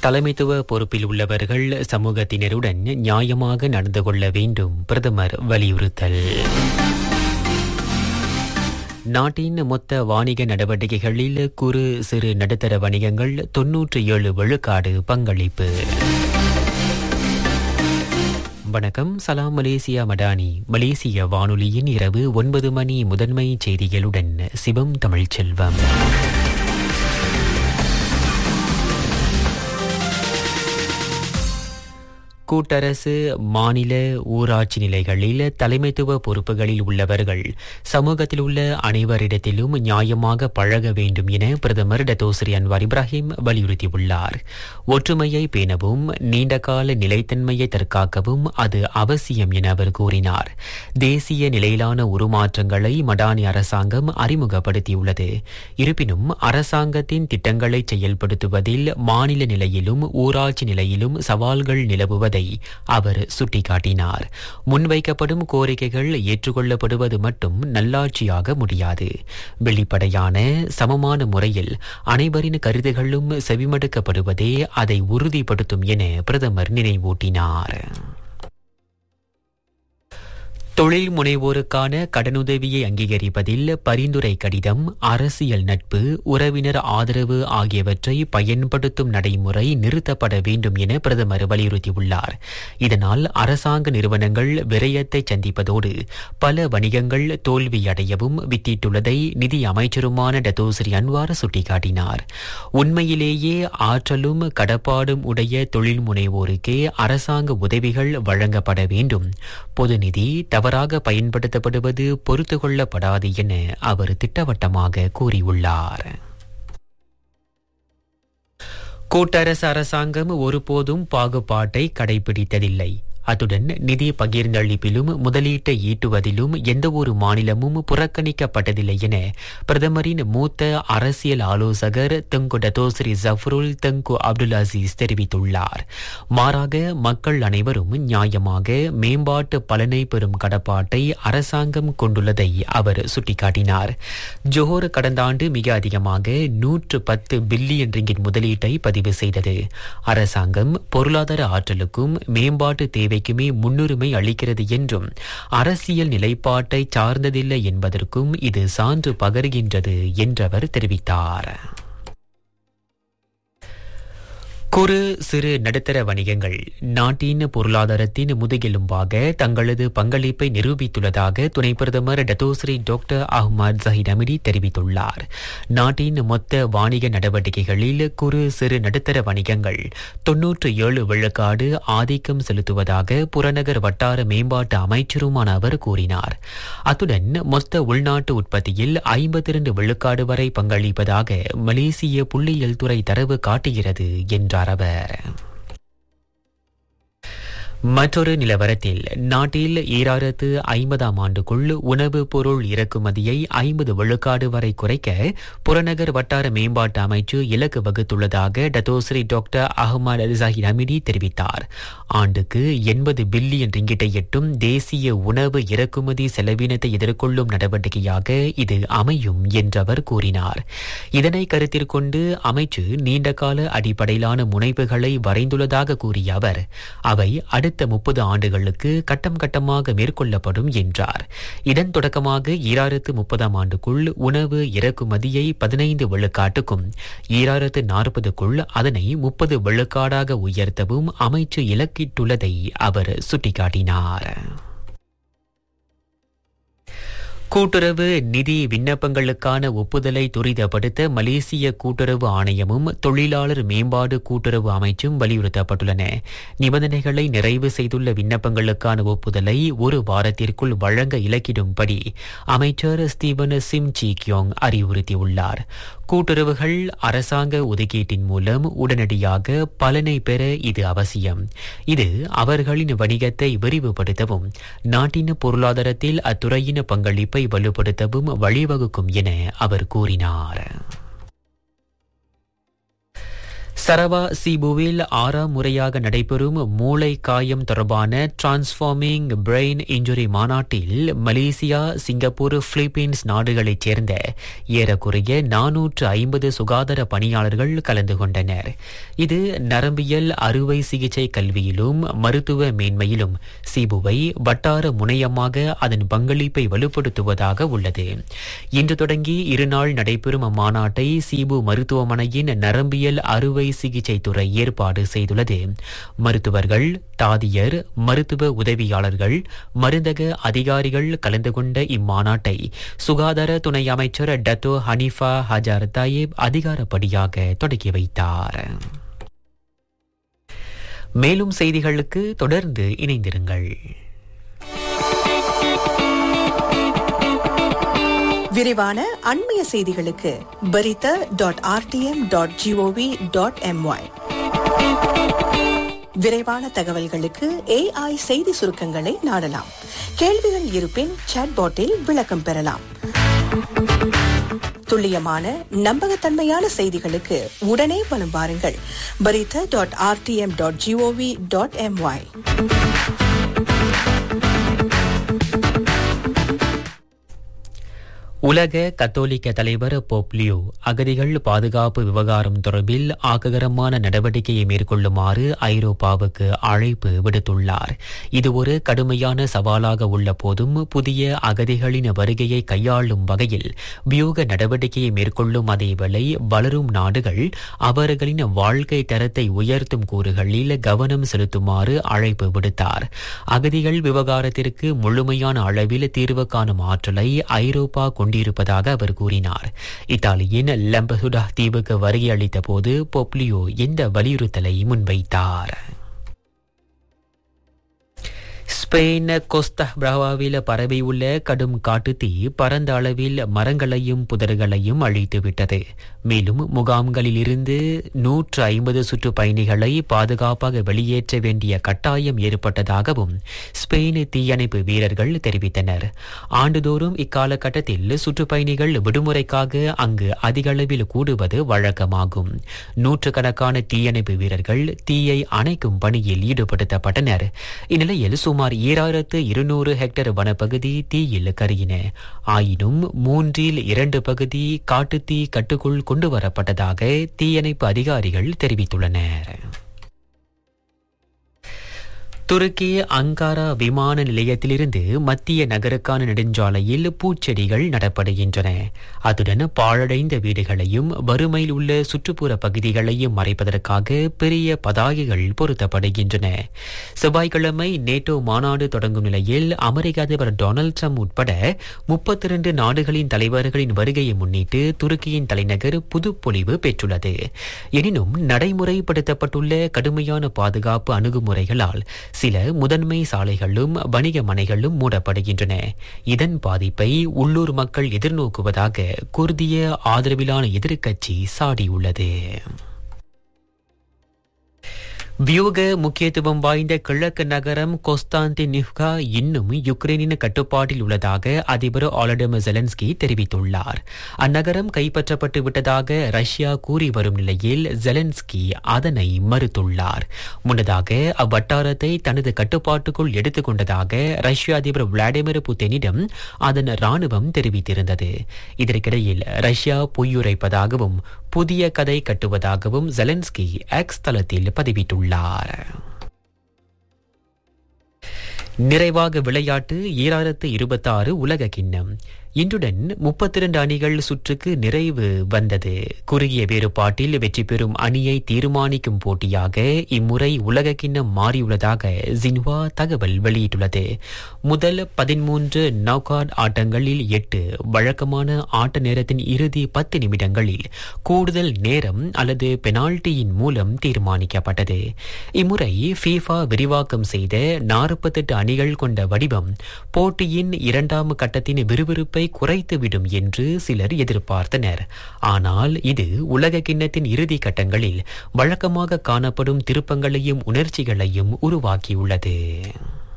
தலைமைத்துவ பொறுப்பில் உள்ளவர்கள் சமூகத்தினருடன் நியாயமாக நடந்து கொள்ள வேண்டும் பிரதமர் வலியுறுத்தல் நாட்டின் மொத்த வாணிக நடவடிக்கைகளில் குறு சிறு நடுத்தர வணிகங்கள் தொன்னூற்றி ஏழு விழுக்காடு பங்களிப்பு வணக்கம் சலாம் மலேசியா மடானி மலேசிய வானொலியின் இரவு ஒன்பது மணி முதன்மை செய்திகளுடன் சிவம் தமிழ்ச்செல்வம் கூட்டரசு மாநில ஊராட்சி நிலைகளில் தலைமைத்துவ பொறுப்புகளில் உள்ளவர்கள் சமூகத்தில் உள்ள அனைவரிடத்திலும் நியாயமாக பழக வேண்டும் என பிரதமர் டத்தோஸ்ரீ அன்வார் இப்ராஹிம் வலியுறுத்தியுள்ளார் ஒற்றுமையை பேணவும் நீண்டகால நிலைத்தன்மையை தற்காக்கவும் அது அவசியம் என அவர் கூறினார் தேசிய நிலையிலான உருமாற்றங்களை மடானி அரசாங்கம் அறிமுகப்படுத்தியுள்ளது இருப்பினும் அரசாங்கத்தின் திட்டங்களை செயல்படுத்துவதில் மாநில நிலையிலும் ஊராட்சி நிலையிலும் சவால்கள் நிலவுவதை அவர் சுட்டிக்காட்டினார் முன்வைக்கப்படும் கோரிக்கைகள் ஏற்றுக்கொள்ளப்படுவது மட்டும் நல்லாட்சியாக முடியாது வெளிப்படையான சமமான முறையில் அனைவரின் கருத்துகளும் செவிமடுக்கப்படுவதே அதை உறுதிப்படுத்தும் என பிரதமர் நினைவூட்டினார் தொழில் முனைவோருக்கான கடனுதவியை அங்கீகரிப்பதில் பரிந்துரை கடிதம் அரசியல் நட்பு உறவினர் ஆதரவு ஆகியவற்றை பயன்படுத்தும் நடைமுறை நிறுத்தப்பட வேண்டும் என பிரதமர் வலியுறுத்தியுள்ளார் இதனால் அரசாங்க நிறுவனங்கள் விரயத்தை சந்திப்பதோடு பல வணிகங்கள் தோல்வியடையவும் வித்திட்டுள்ளதை நிதி அமைச்சருமான டத்தோஸ்ரீ அன்வார் சுட்டிக்காட்டினார் உண்மையிலேயே ஆற்றலும் கடப்பாடும் உடைய தொழில் முனைவோருக்கே அரசாங்க உதவிகள் வழங்கப்பட வேண்டும் பொது நிதி தவறாக பயன்படுத்தப்படுவது பொறுத்து கொள்ளப்படாது என அவர் திட்டவட்டமாக கூறியுள்ளார் கூட்டரசு அரசாங்கம் ஒருபோதும் பாகுபாட்டை கடைபிடித்ததில்லை அத்துடன் நிதி பகிர்ந்தளிப்பிலும் முதலீட்டை ஈட்டுவதிலும் எந்த ஒரு மாநிலமும் புறக்கணிக்கப்பட்டதில்லை என பிரதமரின் மூத்த அரசியல் ஆலோசகர் Tengku Datuk Seri Zafrul Tengku Abdul Aziz தெரிவித்துள்ளார் மாறாக மக்கள் அனைவரும் நியாயமாக மேம்பாட்டு பலனை பெறும் கடப்பாட்டை அரசாங்கம் கொண்டுள்ளதை அவர் சுட்டிக்காட்டினார் ஜோஹர் கடந்த ஆண்டு மிக அதிகமாக நூற்று பத்து பில்லியன் ரிங்கிட் முதலீட்டை பதிவு செய்தது அரசாங்கம் பொருளாதார ஆற்றலுக்கும் மேம்பாட்டு தேவை தேவைக்குமே முன்னுரிமை அளிக்கிறது என்றும் அரசியல் நிலைப்பாட்டை சார்ந்ததில்லை என்பதற்கும் இது சான்று பகர்கின்றது என்றவர் தெரிவித்தார் குறு சிறு நடுத்தர வணிகங்கள் நாட்டின் பொருளாதாரத்தின் முதுகெலும்பாக தங்களது பங்களிப்பை நிரூபித்துள்ளதாக துணை பிரதமர் Datuk Seri doctor Ahmad Zahid Hamidi தெரிவித்துள்ளார் நாட்டின் மொத்த வாணிக நடவடிக்கைகளில் குறு சிறு நடுத்தர வணிகங்கள் தொன்னூற்று ஏழு விழுக்காடு ஆதிக்கம் செலுத்துவதாக புறநகர் வட்டார மேம்பாட்டு அமைச்சருமான அவர் கூறினார் அத்துடன் மொத்த உள்நாட்டு உற்பத்தியில் ஐம்பத்தி இரண்டு விழுக்காடு வரை பங்களிப்பதாக மலேசிய புள்ளியியல் துறை தரவு காட்டுகிறது என்றார் அவர் மற்றொரு நிலவரத்தில் நாட்டில் ஈராயிரத்து ஐம்பதாம் ஆண்டுக்குள் உணவு பொருள் இறக்குமதியை ஐம்பது விழுக்காடு வரை குறைக்க புறநகர் வட்டார மேம்பாட்டு அமைச்சு இலக்கு வகுத்துள்ளதாக Datuk Seri doctor Ahmad Zahid Hamidi தெரிவித்தார் ஆண்டுக்கு எண்பது பில்லியன் ரிங்கிட்டை எட்டும் தேசிய உணவு இறக்குமதி செலவினத்தை எதிர்கொள்ளும் நடவடிக்கையாக இது அமையும் என்றவர் கூறினார் இதனை கருத்தில் கொண்டு அமைச்சு நீண்டகால அடிப்படையிலான முனைப்புகளை வரைந்துள்ளதாக கூறிய அவர் அவை அடுத்த முப்பது ஆண்டுகளுக்கு கட்டம் கட்டமாக மேற்கொள்ளப்படும் என்றார் இதன் தொடக்கமாக ஈராயிரத்து முப்பதாம் ஆண்டுக்குள் உணவு இறக்குமதியை பதினைந்து விழுக்காட்டுக்கும் ஈராயிரத்து நாற்பதுக்குள் அதனை முப்பது விழுக்காடாக உயர்த்தவும் அமைச்சு இலக்கிட்டுள்ளதை அவர் சுட்டிக்காட்டினார் கூட்டுறவு நிதி விண்ணப்பங்களுக்கான ஒப்புதலை துரிதப்படுத்த மலேசிய கூட்டுறவு ஆணையமும் தொழிலாளர் மேம்பாடு கூட்டுறவு அமைச்சும் வலியுறுத்தப்பட்டுள்ளன நிபந்தனைகளை நிறைவு செய்துள்ள விண்ணப்பங்களுக்கான ஒப்புதலை ஒரு வாரத்திற்குள் வழங்க இலக்கிடும்படி அமைச்சர் ஸ்டீவன் சிம் சி கியோங் அறிவுறுத்தியுள்ளார் கூட்டுறவுகள் அரசாங்க ஒதுக்கீட்டின் மூலம் உடனடியாக பலனை பெற இது அவசியம் இது அவர்களின் வணிகத்தை விரிவுபடுத்தவும் நாட்டின் பொருளாதாரத்தில் அத்துறையின் பங்களிப்பை வலுப்படுத்தவும் வழிவகுக்கும் என அவர் கூறினார் சரவா சிபுவில் ஆறாம் முறையாக நடைபெறும் மூளை காயம் தொடர்பான டிரான்ஸ்ஃபார்மிங் பிரெயின் இன்ஜுரி மாநாட்டில் மலேசியா சிங்கப்பூர் பிலிப்பீன்ஸ் நாடுகளைச் சேர்ந்த ஏறக்குறைய நானூற்று ஐம்பது சுகாதார பணியாளர்கள் கலந்து கொண்டனர் இது நரம்பியல் அறுவை சிகிச்சை கல்வியிலும் மருத்துவ மேன்மையிலும் சிபுவை வட்டார முனையமாக அதன் பங்களிப்பை வலுப்படுத்துவதாக உள்ளது இன்று தொடங்கி இருநாள் நடைபெறும் அம்மாநாட்டை சிபு மருத்துவமனையின் நரம்பியல் அறுவை சிகிச்சை துறை ஏற்பாடு செய்துள்ளது மருத்துவர்கள் தாதியர் மருத்துவ உதவியாளர்கள் மருந்தக அதிகாரிகள் கலந்து கொண்ட இம்மாநாட்டை சுகாதார துணை அமைச்சர் டத்தோ ஹனீஃபா ஹஜார் தாயிப் அதிகாரப்படியாக தொடங்கி வைத்தார் மேலும் செய்திகளுக்கு தொடர்ந்து இணைந்திருங்கள் விரிவான அண்மைய செய்திகளுக்கு Berita dot RTM dot GOV dot MY விரைவான தகவல்களுக்கு ஏஐ செய்தி சுருக்கங்களை நாடலாம் கேள்விகள் இருப்பின் சாட்பாட்டில் விளக்கம் பெறலாம் துல்லியமான நம்பகத்தன்மையான செய்திகளுக்கு உடனே வலம் பாருங்கள் Berita dot RTM dot GOV dot MY உலக கத்தோலிக்க தலைவர் போப்லியோ அகதிகள் பாதுகாப்பு விவகாரம் தொடர்பில் ஆக்ககரமான நடவடிக்கையை மேற்கொள்ளுமாறு ஐரோப்பாவுக்கு அழைப்பு விடுத்துள்ளார் இது ஒரு கடுமையான சவாலாக உள்ள போதும் புதிய அகதிகளின் வருகையை கையாளும் வகையில் வியூக நடவடிக்கையை மேற்கொள்ளும் அதேவேளை வளரும் நாடுகள் அவர்களின் வாழ்க்கை தரத்தை உயர்த்தும் கூறுகளில் கவனம் செலுத்துமாறு அழைப்பு விடுத்தார் அகதிகள் விவகாரத்திற்கு முழுமையான அளவில் தீர்வு காணும் ஆற்றலை ஐரோப்பா கொண்டிருப்பதாக அவர் கூறினார் இத்தாலியின் லம்பசுடா தீவுக்கு வருகை அளித்த போது பொப்லியோ இந்த வலியுறுத்தலை முன்வைத்தார் ஸ்பெயின் கோஸ்தா பிராவாவில் பரவியுள்ள கடும் காட்டுத்தீ பரந்த அளவில் மரங்களையும் புதர்களையும் அழித்துவிட்டது மேலும் முகாம்களில் இருந்து நூற்று ஐம்பது சுற்றுப்பயணிகளை பாதுகாப்பாக வெளியேற்ற வேண்டிய கட்டாயம் ஏற்பட்டதாகவும் ஸ்பெயின் தீயணைப்பு வீரர்கள் தெரிவித்தனர் ஆண்டுதோறும் இக்காலகட்டத்தில் சுற்றுப்பயணிகள் விடுமுறைக்காக அங்கு அதிக அளவில் கூடுவது வழக்கமாகும் நூற்றுக்கணக்கான தீயணைப்பு வீரர்கள் தீயை அணைக்கும் பணியில் ஈடுபடுத்தப்பட்டனர் இந்நிலையில் சுமார் ஈராயிரத்து இருநூறு ஹெக்டேர் வனப்பகுதி தீயில் கருகின ஆயினும் மூன்றில் இரண்டு பகுதி காட்டுத்தீ கட்டுக்குள் கொண்டு வரப்பட்டதாக தீயணைப்பு அதிகாரிகள் தெரிவித்துள்ளனர் துருக்கி அங்காரா விமான நிலையத்திலிருந்து மத்திய நகருக்கான நெடுஞ்சாலையில் பூச்செடிகள் நடப்படுகின்றன அதுடன் பாழடைந்த வீடுகளையும் வறுமையில் உள்ள சுற்றுப்புற பகுதிகளையும் மறைப்பதற்காக பெரிய பதாகைகள் பொருத்தப்படுகின்றன செவ்வாய்க்கிழமை நேட்டோ மாநாடு தொடங்கும் நிலையில் அமெரிக்க அதிபர் டொனால்டு ட்ரம்ப் உட்பட முப்பத்தி இரண்டு நாடுகளின் தலைவர்களின் வருகையை முன்னிட்டு துருக்கியின் தலைநகர் புதுப்பொலிவு பெற்றுள்ளது எனினும் நடைமுறைப்படுத்தப்பட்டுள்ள கடுமையான பாதுகாப்பு அணுகுமுறைகளால் சில முதன்மை சாலைகளும் வணிக மனைகளும் மூடப்படுகின்றன இதன் பாதிப்பை உள்ளூர் மக்கள் எதிர்நோக்குவதாக குர்திய ஆதரவிலான எதிர்க்கட்சி சாடியுள்ளது வியூக முக்கியத்துவம் வாய்ந்த கிழக்கு நகரம் கொஸ்தாந்தினிவ்கா இன்னும் யுக்ரைனின் கட்டுப்பாட்டில் உள்ளதாக அதிபர் ஆலடமர் ஜெலன்ஸ்கி தெரிவித்துள்ளார் அந்நகரம் கைப்பற்றப்பட்டு விட்டதாக ரஷ்யா கூறி வரும் நிலையில் ஜெலன்ஸ்கி அதனை மறுத்துள்ளார் முன்னதாக அவ்வட்டாரத்தை தனது கட்டுப்பாட்டுக்குள் எடுத்துக் கொண்டதாக ரஷ்ய அதிபர் விளாடிமிர் புட்டினிடம் அதன் ராணுவம் தெரிவித்திருந்தது இதற்கிடையில் ரஷ்யா பொய்யுரைப்பதாகவும் புதிய கதை கட்டுவதாகவும் ஜெலன்ஸ்கி எக்ஸ் தளத்தில் பதிவிட்டுள்ளார் நிறைவாக விளையாட்டு ஈராயிரத்து இருபத்தாறு உலக கிண்ணம் இன்றுடன் முப்பத்தி இரண்டு அணிகள் சுற்றுக்கு நிறைவு வந்தது குறுகிய வேறுபாட்டில் வெற்றி பெறும் அணியை தீர்மானிக்கும் போட்டியாக இம்முறை உலக கிண்ணம் மாறியுள்ளதாக ஜின்வா தகவல் வெளியிட்டுள்ளது முதல் பதிமூன்று நௌகாட் ஆட்டங்களில் எட்டு வழக்கமான ஆட்ட நேரத்தின் இறுதி பத்து நிமிடங்களில் கூடுதல் நேரம் அல்லது பெனால்டியின் மூலம் தீர்மானிக்கப்பட்டது இம்முறை ஃபீஃபா விரிவாக்கம் செய்த நாற்பத்தெட்டு அணிகள் கொண்ட வடிவம் போட்டியின் இரண்டாம் கட்டத்தின் விறுவிறுப்பை குறைத்துவிடும் என்று சிலர் எதிர்பார்த்தனர் ஆனால் இது உலக கிண்ணத்தின் இறுதி கட்டங்களில் வழக்கமாக காணப்படும் திருப்பங்களையும் உணர்ச்சிகளையும் உருவாக்கியுள்ளது